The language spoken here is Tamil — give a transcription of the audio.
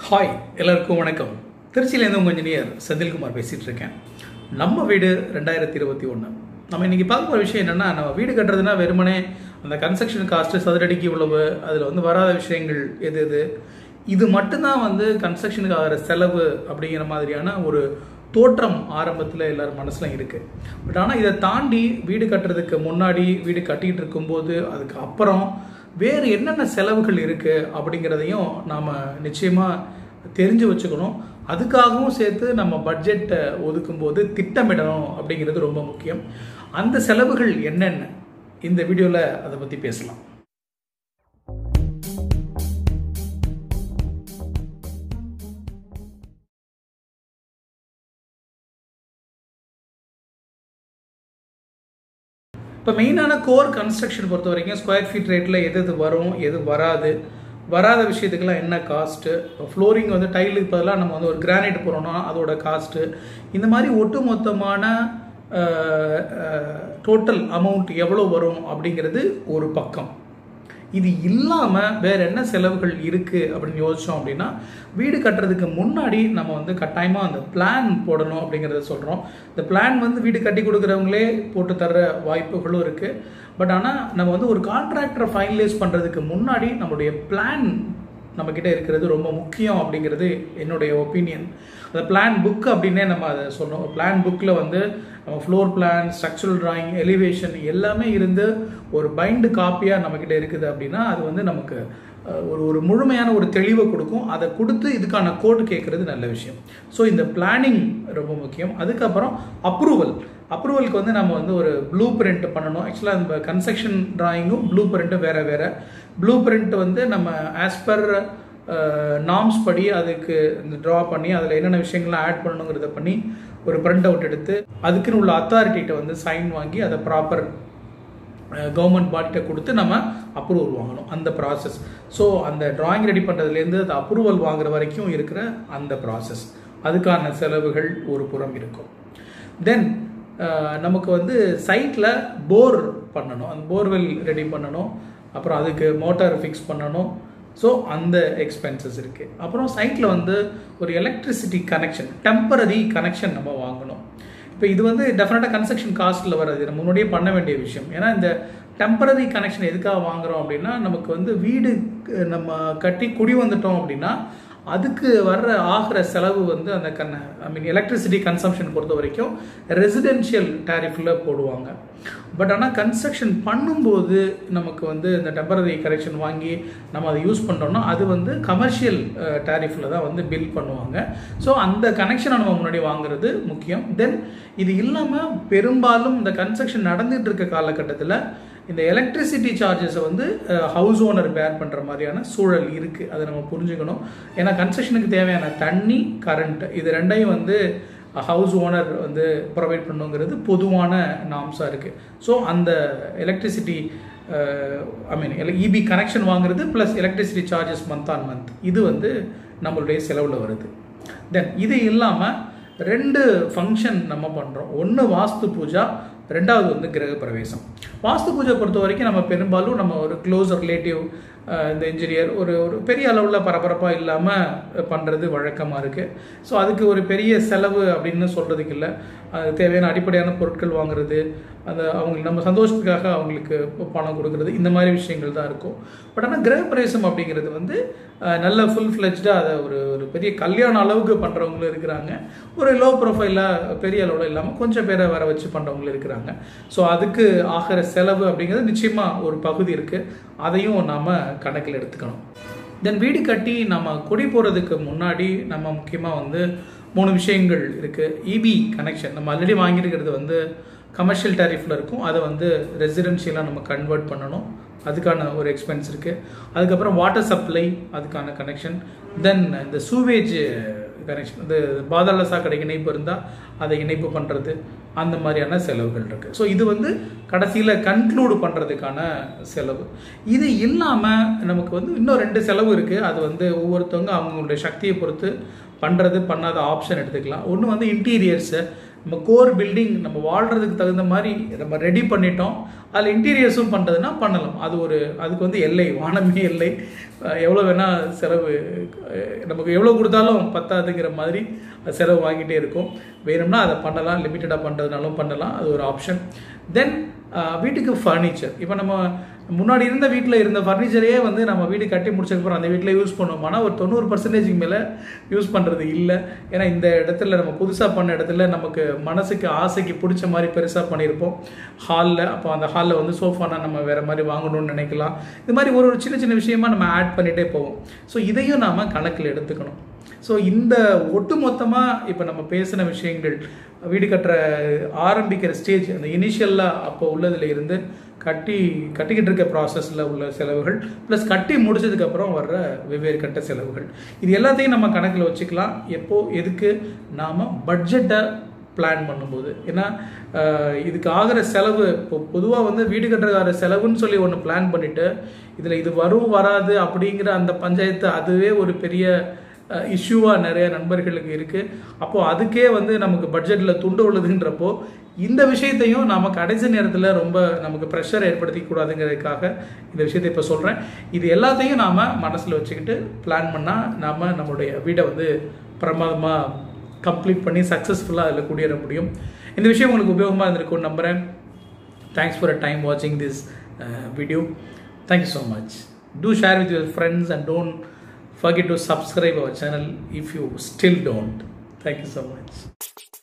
ஹாய் எல்லாருக்கும் வணக்கம் திருச்சியிலேருந்து உங்கள் இன்ஜினியர் செந்தில்குமார் பேசிகிட்டு இருக்கேன் நம்ம வீடு ரெண்டாயிரத்தி இருபத்தி ஒன்று நம்ம இன்றைக்கி பார்க்க போகிற விஷயம் என்னென்னா நம்ம வீடு கட்டுறதுனா வெறுமனே அந்த கன்ஸ்ட்ரக்ஷன் காஸ்ட்டு சதுரடிக்கு இவ்வளவு அதில் வந்து வராத விஷயங்கள் எது எது இது மட்டும்தான் வந்து கன்ஸ்ட்ரக்ஷனுக்கு ஆகிற செலவு அப்படிங்கிற மாதிரியான ஒரு தோற்றம் ஆரம்பத்தில் எல்லார் மனசுல இருக்குது பட் ஆனால் இதை தாண்டி வீடு கட்டுறதுக்கு முன்னாடி வீடு கட்டிகிட்டு இருக்கும்போது அதுக்கு அப்புறம் வேறு என்னென்ன செலவுகள் இருக்குது அப்படிங்கிறதையும் நாம் நிச்சயமாக தெரிஞ்சு வச்சுக்கணும் அதுக்காகவும் சேர்த்து நம்ம பட்ஜெட்டை ஒதுக்கும்போது திட்டமிடணும் அப்படிங்கிறது ரொம்ப முக்கியம் அந்த செலவுகள் என்னென்ன இந்த வீடியோவில் அதை பற்றி பேசலாம் இப்போ மெயினான கோர் கன்ஸ்ட்ரக்ஷன் பொறுத்த வரைக்கும் ஸ்கொயர் ஃபீட் ரேட்டில் எது எது வரும் எது வராது வராத விஷயத்துக்கெல்லாம் என்ன காஸ்ட்டு ஃப்ளோரிங் வந்து டைலுக்கு பதிலாக நம்ம வந்து ஒரு கிரானைட் போகிறோம்னா அதோட காஸ்ட்டு இந்த மாதிரி ஒட்டு மொத்தமான டோட்டல் அமௌண்ட் எவ்வளோ வரும் அப்படிங்கிறது ஒரு பக்கம் இது இல்லாமல் வேறு என்ன செலவுகள் இருக்குது அப்படின்னு யோசித்தோம் அப்படின்னா வீடு கட்டுறதுக்கு முன்னாடி நம்ம வந்து கட்டாயமாக அந்த பிளான் போடணும் அப்படிங்கிறத சொல்கிறோம் இந்த பிளான் வந்து வீடு கட்டி கொடுக்குறவங்களே போட்டு தர்ற வாய்ப்புகளும் இருக்குது பட் ஆனால் நம்ம வந்து ஒரு கான்ட்ராக்டரை ஃபைனலைஸ் பண்ணுறதுக்கு முன்னாடி நம்மளுடைய பிளான் நம்மக்கிட்ட இருக்கிறது ரொம்ப முக்கியம் அப்படிங்கிறது என்னுடைய ஒப்பீனியன் அந்த பிளான் புக் அப்படின்னே நம்ம அதை சொல்கிறோம் பிளான் புக்கில் வந்து நம்ம floor plan structural drawing elevation எல்லாமே இருந்து ஒரு பைண்டு காப்பியாக நம்மக்கிட்ட இருக்குது அப்படின்னா அது வந்து நமக்கு ஒரு ஒரு முழுமையான ஒரு தெளிவை கொடுக்கும் அதை கொடுத்து இதுக்கான கோட் கேட்குறது நல்ல விஷயம் ஸோ இந்த பிளானிங் ரொம்ப முக்கியம் அதுக்கப்புறம் அப்ரூவல் அப்ரூவலுக்கு வந்து நம்ம வந்து ஒரு ப்ளூ பிரிண்ட் பண்ணணும் ஆக்சுவலாக இந்த கன்ஸ்ட்ரக்ஷன் ட்ராயிங்கும் ப்ளூ பிரிண்ட்டும் வேறு வேறு ப்ளூ பிரிண்ட் வந்து நம்ம ஆஸ் பர் நாம்ஸ் படி அதுக்கு இந்த ட்ரா பண்ணி அதில் என்னென்ன விஷயங்கள்லாம் ஆட் பண்ணணுங்கிறத பண்ணி ஒரு பிரிண்ட் அவுட் எடுத்து அதுக்குன்னு உள்ள அத்தாரிட்டிகிட்ட வந்து சைன் வாங்கி அதை ப்ராப்பர் கவர்மெண்ட் பாடிகிட்ட கொடுத்து நம்ம அப்ரூவல் வாங்கணும் அந்த ப்ராசஸ் ஸோ அந்த ட்ராயிங் ரெடி பண்ணுறதுலேருந்து அது அப்ரூவல் வாங்குற வரைக்கும் இருக்கிற அந்த ப்ராசஸ் அதுக்கான செலவுகள் ஒரு புறம் இருக்கும் தென் நமக்கு வந்து சைட்டில் போர் பண்ணணும் அந்த போர்வெல் ரெடி பண்ணணும் அப்புறம் அதுக்கு மோட்டார் ஃபிக்ஸ் பண்ணணும் ஸோ அந்த எக்ஸ்பென்சஸ் இருக்குது அப்புறம் சைட்டில் வந்து ஒரு எலக்ட்ரிசிட்டி கனெக்ஷன் டெம்பரரி கனெக்ஷன் நம்ம வாங்கணும் இப்போ இது வந்து டெஃபினட்டாக கன்ஸ்ட்ரக்ஷன் காஸ்ட்டில் வராது நம்ம முன்னாடியே பண்ண வேண்டிய விஷயம் ஏன்னா இந்த டெம்பரரி கனெக்ஷன் எதுக்காக வாங்குகிறோம் அப்படின்னா நமக்கு வந்து வீடு நம்ம கட்டி குடி வந்துட்டோம் அப்படின்னா அதுக்கு வர்ற ஆகிற செலவு வந்து அந்த கண்ண ஐ மீன் எலக்ட்ரிசிட்டி கன்சம்ஷன் பொறுத்த வரைக்கும் ரெசிடென்ஷியல் டேரிஃபில் போடுவாங்க பட் ஆனால் கன்ஸ்ட்ரக்ஷன் பண்ணும்போது நமக்கு வந்து இந்த டெம்பரரி கரெக்ஷன் வாங்கி நம்ம அதை யூஸ் பண்ணுறோம்னா அது வந்து கமர்ஷியல் டேரிஃபில் தான் வந்து பில் பண்ணுவாங்க ஸோ அந்த கனெக்ஷனை நம்ம முன்னாடி வாங்குறது முக்கியம் தென் இது இல்லாமல் பெரும்பாலும் இந்த கன்ஸ்ட்ரக்ஷன் நடந்துகிட்டு இருக்க காலகட்டத்தில் இந்த எலக்ட்ரிசிட்டி சார்ஜஸை வந்து ஹவுஸ் ஓனர் பேர் பண்ணுற மாதிரியான சூழல் இருக்குது அதை நம்ம புரிஞ்சுக்கணும் ஏன்னா கன்ஸ்ட்ரக்ஷனுக்கு தேவையான தண்ணி கரண்ட் இது ரெண்டையும் வந்து ஹவுஸ் ஓனர் வந்து ப்ரொவைட் பண்ணுங்கிறது பொதுவான நாம்ஸாக இருக்குது ஸோ அந்த electricity I mean EB connection வாங்குறது plus electricity charges month on month இது வந்து நம்மளுடைய செலவில் வருது தென் இது இல்லாமல் ரெண்டு ஃபங்க்ஷன் நம்ம பண்ணுறோம் ஒன்று வாஸ்து பூஜா ரெண்டாவது வந்து கிரக பிரவேசம் வாஸ்து பூஜை பொறுத்த வரைக்கும் நம்ம பெரும்பாலும் நம்ம ஒரு க்ளோஸ் ரிலேட்டிவ் இந்த இன்ஜினியர் ஒரு ஒரு பெரிய அளவில் பரபரப்பாக இல்லாமல் பண்ணுறது வழக்கமாக இருக்குது ஸோ அதுக்கு ஒரு பெரிய செலவு அப்படின்னு சொல்கிறதுக்கு இல்லை அது தேவையான அடிப்படையான பொருட்கள் வாங்குறது அந்த அவங்களுக்கு நம்ம சந்தோஷத்துக்காக அவங்களுக்கு பணம் கொடுக்கறது இந்த மாதிரி விஷயங்கள் தான் இருக்கும் பட் ஆனால் கிரகப்பிரவேசம் அப்படிங்கிறது வந்து நல்ல ஃபுல் ஃப்ளெஜ்டாக அதை ஒரு ஒரு பெரிய கல்யாண அளவுக்கு பண்ணுறவங்களும் இருக்கிறாங்க ஒரு லோ ப்ரொஃபைலாக பெரிய அளவில் இல்லாமல் கொஞ்சம் பேரை வர வச்சு பண்ணுறவங்களும் இருக்கிறாங்க ஸோ அதுக்கு ஆகிற செலவு அப்படிங்கிறது நிச்சயமாக ஒரு பகுதி இருக்குது அதையும் நாம் கணக்கில் எடுத்துக்கணும் தென் வீடு கட்டி நம்ம குடி போகிறதுக்கு முன்னாடி நம்ம முக்கியமாக வந்து மூணு விஷயங்கள் இருக்குது இபி கனெக்ஷன் நம்ம ஆல்ரெடி வாங்கியிருக்கிறது வந்து கமர்ஷியல் டேரிஃபில் இருக்கும் அதை வந்து ரெசிடென்ஷியலாக நம்ம கன்வெர்ட் பண்ணணும் அதுக்கான ஒரு எக்ஸ்பென்ஸ் இருக்குது அதுக்கப்புறம் வாட்டர் சப்ளை அதுக்கான கனெக்ஷன் தென் இந்த சூவேஜ் கனெக்ஷன் இந்த பாதாள சாக்கடைக்கு இணைப்பு இருந்தால் அதை இணைப்பு பண்ணுறது அந்த மாதிரியான செலவுகள் இருக்குது ஸோ இது வந்து கடைசியில் கன்க்ளூடு பண்ணுறதுக்கான செலவு இது இல்லாமல் நமக்கு வந்து இன்னும் ரெண்டு செலவு இருக்குது அது வந்து ஒவ்வொருத்தவங்க அவங்களுடைய சக்தியை பொறுத்து பண்ணுறது பண்ணாத ஆப்ஷன் எடுத்துக்கலாம் ஒன்று வந்து இன்டீரியர்ஸு நம்ம கோர் பில்டிங் நம்ம வாழ்கிறதுக்கு தகுந்த மாதிரி நம்ம ரெடி பண்ணிட்டோம் அதில் இன்டீரியர்ஸும் பண்ணுறதுன்னா பண்ணலாம் அது ஒரு அதுக்கு வந்து எல்லை வானமே எல்லை அஹ் எவ்வளோ வேணால் செலவு அஹ் நமக்கு எவ்வளோ கொடுத்தாலும் பத்தாதுங்கிற மாதிரி அது செலவு வாங்கிட்டே இருக்கும் வேணும்னா அதை பண்ணலாம் லிமிட்டடாக பண்ணுறதுனாலும் பண்ணலாம் அது ஒரு ஆப்ஷன் தென் வீட்டுக்கு ஃபர்னிச்சர் இப்போ நம்ம முன்னாடி இருந்த வீட்டில் இருந்த ஃபர்னிச்சரையே வந்து நம்ம வீடு கட்டி முடிச்சதுக்கப்புறம் அந்த வீட்டில் யூஸ் பண்ணுவோம் ஆனால் ஒரு தொண்ணூறு பர்சன்டேஜுக்கு மேலே யூஸ் பண்ணுறது இல்லை ஏன்னா இந்த இடத்துல நம்ம புதுசாக பண்ண இடத்துல நமக்கு மனசுக்கு ஆசைக்கு பிடிச்ச மாதிரி பெருசாக பண்ணியிருப்போம் ஹாலில் அப்போ அந்த ஹாலில் வந்து சோஃபானா நம்ம வேறு மாதிரி வாங்கணும்னு நினைக்கலாம் இது மாதிரி ஒரு ஒரு சின்ன சின்ன விஷயமா நம்ம ஆட் பண்ணிகிட்டே போவோம் ஸோ இதையும் நாம் கணக்கில் எடுத்துக்கணும் ஸோ இந்த ஒட்டு மொத்தமாக இப்போ நம்ம பேசின விஷயங்கள் வீடு கட்டுற ஆரம்பிக்கிற ஸ்டேஜ் அந்த இனிஷியலாக அப்போ உள்ளதில் இருந்து கட்டி கட்டிக்கிட்டு இருக்க ப்ராசஸில் உள்ள செலவுகள் ப்ளஸ் கட்டி முடிச்சதுக்கப்புறம் வர்ற வெவ்வேறு கட்ட செலவுகள் இது எல்லாத்தையும் நம்ம கணக்கில் வச்சுக்கலாம் எப்போ எதுக்கு நாம் பட்ஜெட்டை பிளான் பண்ணும்போது ஏன்னா அஹ், இதுக்கு ஆகிற செலவு இப்போ பொதுவாக வந்து வீடு கட்டுறதுக்கான செலவுன்னு சொல்லி ஒன்று பிளான் பண்ணிட்டு இதில் இது வரும் வராது அப்படிங்கிற அந்த பஞ்சாயத்து அதுவே ஒரு பெரிய இஷ்யூவாக நிறைய நண்பர்களுக்கு இருக்குது அப்போது அதுக்கே வந்து நமக்கு பட்ஜெட்டில் துண்டு உள்ளதுன்றப்போ இந்த விஷயத்தையும் நாம கடைசி நேரத்தில் ரொம்ப நமக்கு ப்ரெஷர் ஏற்படுத்திக்க கூடாதுங்கிறதுக்காக இந்த விஷயத்தை இப்போ சொல்கிறேன் இது எல்லாத்தையும் நாம் மனசில் வச்சுக்கிட்டு பிளான் பண்ணால் நாம் நம்மளுடைய வீடை வந்து பிரமாதமாக கம்ப்ளீட் பண்ணி சக்ஸஸ்ஃபுல்லாக அதில் குடியேற முடியும் இந்த விஷயம் உங்களுக்கு உபயோகமாக இருந்திருக்கும்னு நம்புகிறேன் thanks for a time watching this uh, video thank you so much do share with your friends and don't forget to subscribe our channel if you still don't thank you so much